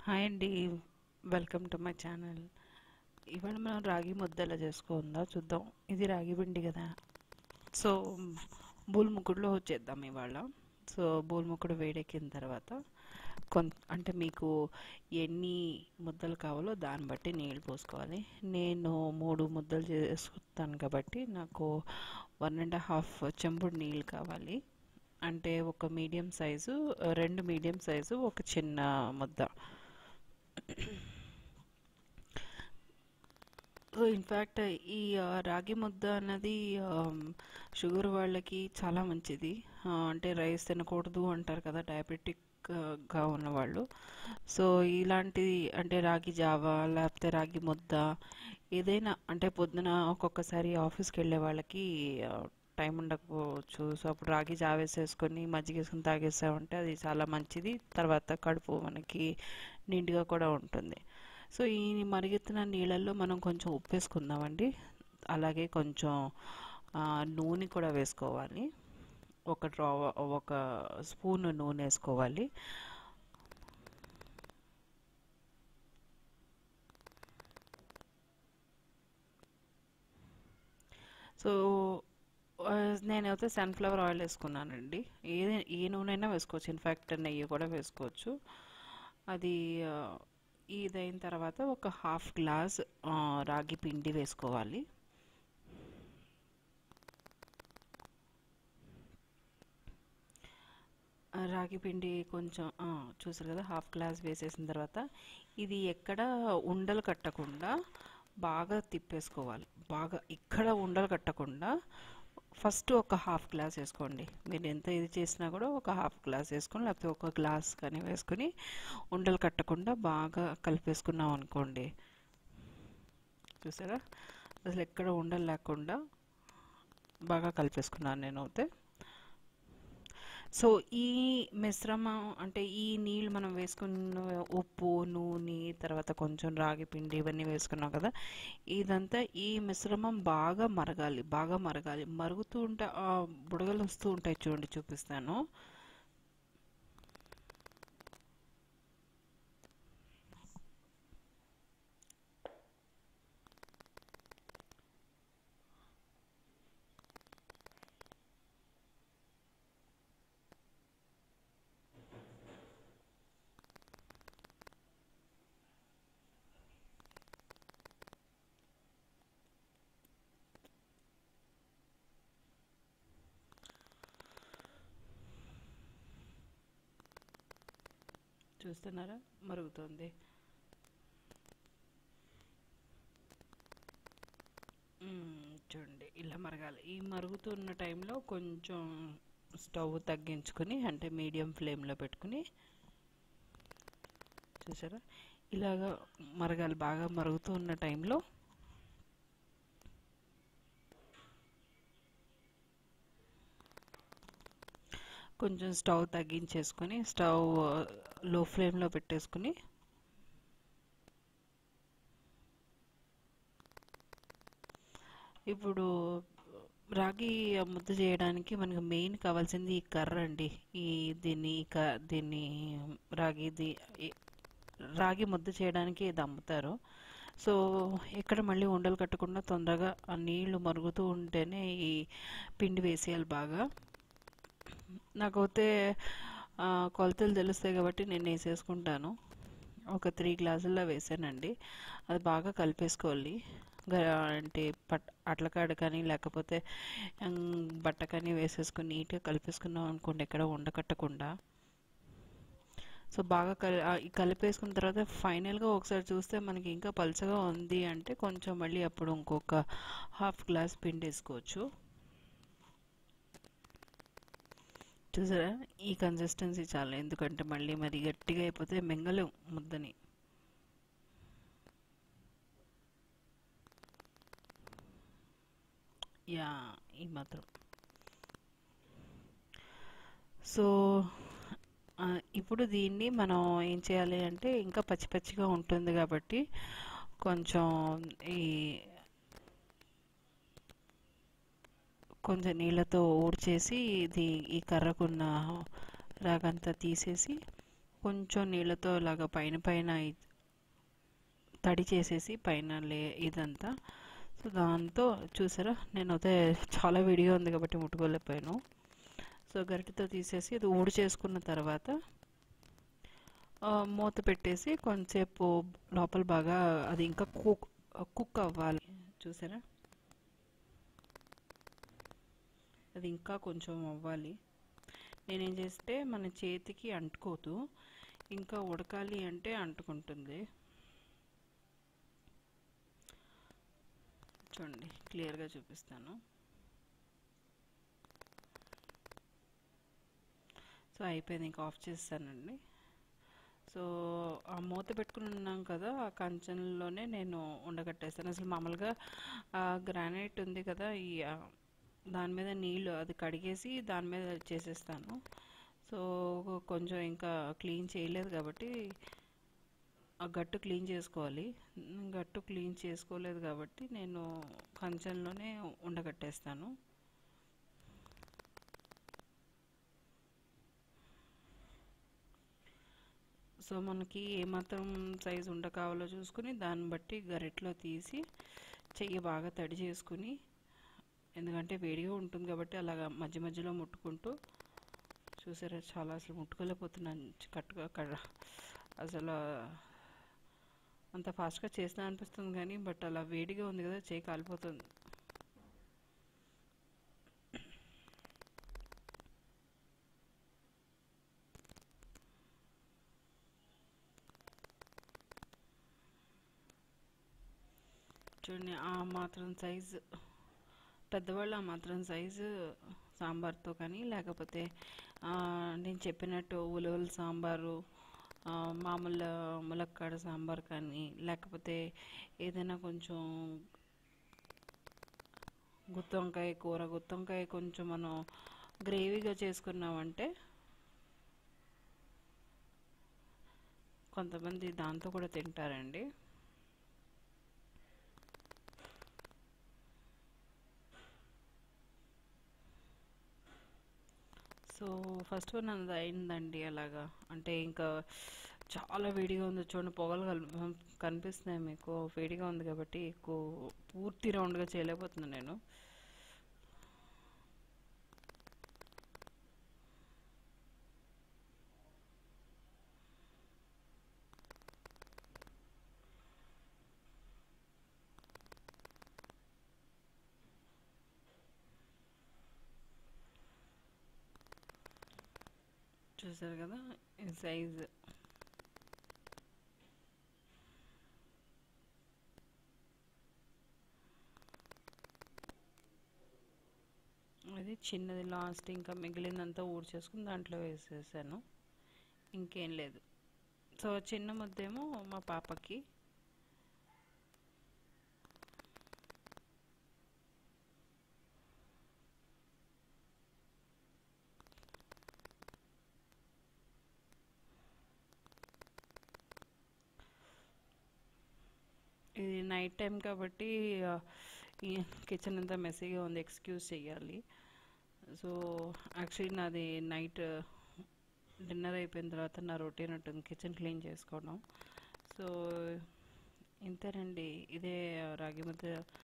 hi అండి welcome to my channel ఇవాళ మనం రాగి ముద్ద ఎలా చేసుకుందా చూద్దాం ఇది రాగి పిండి కదా సో బూల్ముకుడులో వచ్చేద్దాం ఇవాళ సో బూల్ముకుడు వేడెక్కిన తర్వాత కొంత అంటే మీకు ఎన్ని ముద్దలు కావాలో దాన్ని బట్టి నీళ్ళు పోసుకోవాలి నేను మూడు ముద్దలు చేసుకుంటాను కాబట్టి నాకు వన్ అండ్ హాఫ్ చెంబుడు నీళ్ళు కావాలి అంటే ఒక మీడియం సైజు రెండు మీడియం సైజు ఒక చిన్న ముద్ద ఇన్ఫ్యాక్ట్ ఈ ఆ, రాగి ముద్ద అన్నది షుగర్ వాళ్ళకి చాలా మంచిది ఆ, అంటే రైస్ తినకూడదు అంటారు కదా డయాబెటిక్గా ఉన్నవాళ్ళు సో ఇలాంటి అంటే రాగి జావా లేకపోతే రాగి ముద్ద ఏదైనా అంటే పొద్దున ఒక్కొక్కసారి ఆఫీస్కి వెళ్ళే వాళ్ళకి ఆ, టైం ఉండకపోవచ్చు సో అప్పుడు రాగి జావ వేసేసుకొని మజ్జిగ వేసుకొని తాగేసామంటే అది చాలా మంచిది తర్వాత కడుపు మనకి నిండుగా కూడా ఉంటుంది సో ఈ మరుగుతున్న నీళ్ళల్లో మనం కొంచెం ఉప్పు వేసుకుందామండి అలాగే కొంచెం ఆ, నూనె కూడా వేసుకోవాలి ఒక డ్రా ఒక స్పూన్ నూనె వేసుకోవాలి సో ఆ, నేనైతే సన్ఫ్లవర్ ఆయిల్ వేసుకున్నానండి ఏ ఏ నూనె అయినా వేసుకోవచ్చు ఇన్ఫ్యాక్ట్ నెయ్యి కూడా వేసుకోవచ్చు అది ఆ, ఇదైన తర్వాత ఒక హాఫ్ గ్లాస్ ఆ, రాగి పిండి వేసుకోవాలి ఆ, రాగి పిండి కొంచెం ఆ, చూసారు కదా హాఫ్ గ్లాస్ వేసేసిన తర్వాత ఇది ఎక్కడ ఉండలు కట్టకుండా బాగా తిప్పేసుకోవాలి బాగా ఇక్కడ ఉండలు కట్టకుండా ఫస్ట్ ఒక హాఫ్ గ్లాస్ వేసుకోండి మీరు ఎంత ఇది చేసినా కూడా ఒక హాఫ్ గ్లాస్ వేసుకొని లేకపోతే ఒక గ్లాస్ కానీ వేసుకొని ఉండలు కట్టకుండా బాగా కలిపేసుకున్నాం అనుకోండి చూసారా అసలు ఎక్కడ ఉండలు లేకుండా బాగా కలిపేసుకున్నాను నేను అయితే సో ఈ మిశ్రమం అంటే ఈ నీళ్ళు మనం వేసుకున్న ఉప్పు నూనె తర్వాత కొంచెం రాగి పిండి ఇవన్నీ వేసుకున్నాం కదా ఇదంతా ఈ మిశ్రమం బాగా మరగాలి బాగా మరగాలి మరుగుతూ ఉంటే ఆ బుడగలు వస్తూ ఉంటాయి చూడండి చూపిస్తాను చూస్తున్నారా మరుగుతుంది మ్మ్, చూడండి ఇలా మరగాలి ఈ మరుగుతున్న టైంలో కొంచెం స్టవ్ తగ్గించుకొని అంటే మీడియం ఫ్లేమ్లో పెట్టుకుని చూసారా ఇలాగా మరగాలి బాగా మరుగుతూ ఉన్న టైంలో కొంచెం స్టవ్ తగ్గించేసుకొని స్టవ్ లో ఫ్లేమ్లో పెట్టేసుకుని ఇప్పుడు రాగి ముద్ద చేయడానికి మనకు మెయిన్ కావాల్సింది ఈ కర్ర అండి ఈ దీన్ని ఈ క దీన్ని రాగిది ఈ- రాగి ముద్ద చేయడానికి ఇది అమ్ముతారు సో ఇక్కడ మళ్ళీ ఉండలు కట్టకుండా తొందరగా ఆ నీళ్లు మరుగుతూ ఉంటేనే ఈ పిండి వేసేయాలి బాగా నాకైతే ఆ, కొలతలు తెలుస్తాయి కాబట్టి నేను వేసేసుకుంటాను ఒక త్రీ గ్లాసుల్లో వేసానండి అది బాగా కలిపేసుకోవాలి గ- అంటే పట్ అట్లకాడ కానీ లేకపోతే ఉమ్, బట్ట కానీ వేసేసుకుని నీట్గా కలిపేసుకున్నాం అనుకోండి ఎక్కడ ఉండకట్టకుండా సో బాగా కలి ఆ, ఈ కలిపేసుకున్న తర్వాత ఫైనల్గా ఒకసారి చూస్తే మనకి ఇంకా పలుచగా ఉంది అంటే కొంచెం మళ్ళీ అప్పుడు ఇంకొక హాఫ్ గ్లాస్ పిండి వేసుకోవచ్చు చూసారా ఈ కన్సిస్టెన్సీ చాలా ఎందుకంటే మళ్ళీ మరి గట్టిగా అయిపోతే మింగలేం ముద్దని యా ఈ మాత్రం సో ఆ, ఇప్పుడు దీన్ని మనం ఏం చేయాలి అంటే ఇంకా పచ్చి పచ్చిగా ఉంటుంది కాబట్టి కొంచెం ఈ కొంచెం నీళ్ళతో ఊడ్చేసి ఇది ఈ కర్రకున్న రాగంతా తీసేసి కొంచెం నీళ్ళతో ఇలాగ పైన పైన ఇ- తడి చేసేసి పైన లే ఇదంతా సో దాంతో చూసారా నేను అయితే చాలా వీడియో ఉంది కాబట్టి ముట్టుకోలేకపోయాను సో గరిటెతో తీసేసి ఇది ఊడి చేసుకున్న తర్వాత ఆ, మూత పెట్టేసి కొంచెంసేపు లోపల బాగా అది ఇంకా కుక్ కుక్ అవ్వాలి చూసారా అది ఇంకా కొంచెం అవ్వాలి నేనేం చేస్తే మన చేతికి అంటుకోదు ఇంకా ఉడకాలి అంటే అంటుకుంటుంది చూడండి క్లియర్గా చూపిస్తాను సో అయిపోయింది ఇంకా ఆఫ్ చేస్తానండి సో ఆ మూత పెట్టుకుని ఉన్నాం కదా ఆ కంచంలోనే నేను ఉండగట్టేస్తాను అసలు మామూలుగా ఆ గ్రానైట్ ఉంది కదా ఈ ఆ, దాని మీద నీళ్ళు అది కడిగేసి దాని మీద చేసేస్తాను సో కొంచెం ఇంకా క్లీన్ చేయలేదు కాబట్టి ఆ గట్టు క్లీన్ చేసుకోవాలి ఉమ్, గట్టు క్లీన్ చేసుకోలేదు కాబట్టి నేను కంచంలోనే ఉండగట్టేస్తాను సో మనకి ఏమాత్రం సైజు ఉండ కావాలో చూసుకుని దాన్ని బట్టి గరిటలో తీసి చెయ్యి బాగా తడి చేసుకుని ఎందుకంటే వేడిగా ఉంటుంది కాబట్టి అలాగా మధ్య మధ్యలో ముట్టుకుంటూ చూసారా చాలా అసలు ముట్టుకోలేకపోతున్నాను కట్టుగా కడ అసలు అంత ఫాస్ట్గా చేసినా అనిపిస్తుంది కానీ బట్ అలా వేడిగా ఉంది కదా చేయి కాలిపోతుంది చూడండి ఆ మాత్రం సైజు పెద్దవాళ్ళు ఆ మాత్రం సైజు సాంబార్తో కానీ లేకపోతే ఆ, నేను చెప్పినట్టు ఉలవల సాంబారు ఆ, మామూలు ములక్కాడ సాంబార్ కానీ లేకపోతే ఏదైనా కొంచెం గుత్తొంకాయ కూర గుత్తొంకాయ కొంచెం మనం గ్రేవీగా చేసుకున్నామంటే కొంతమంది దాంతో కూడా తింటారండి సో ఫస్ట్ వన్ అది అయిందండి అలాగా అంటే ఇంకా చాలా వేడిగా ఉంది చూడండి పొగలు కల్- కనిపిస్తున్నాయి మీకు వేడిగా ఉంది కాబట్టి ఎక్కువ పూర్తి రౌండ్గా చేయలేకపోతున్నాను నేను చూసారు కదా ఈ సైజు అది చిన్నది లాస్ట్ ఇంకా మిగిలిందంతా ఊడ్చేసుకుని దాంట్లో వేసేసాను ఇంకేం లేదు సో చిన్న ముద్దేమో మా పాపకి ఇది నైట్ టైం కాబట్టి ఆ, ఈ కిచెన్ అంతా మెస్సీగా ఉంది ఎక్స్క్యూజ్ చేయాలి సో యాక్చువల్లీ నాది నైట్ డిన్నర్ అయిపోయిన తర్వాత నా రొటీన్ ఉంటుంది కిచెన్ క్లీన్ చేసుకోవడం సో ఇంతేనండి ఇదే రాగి ముద్ద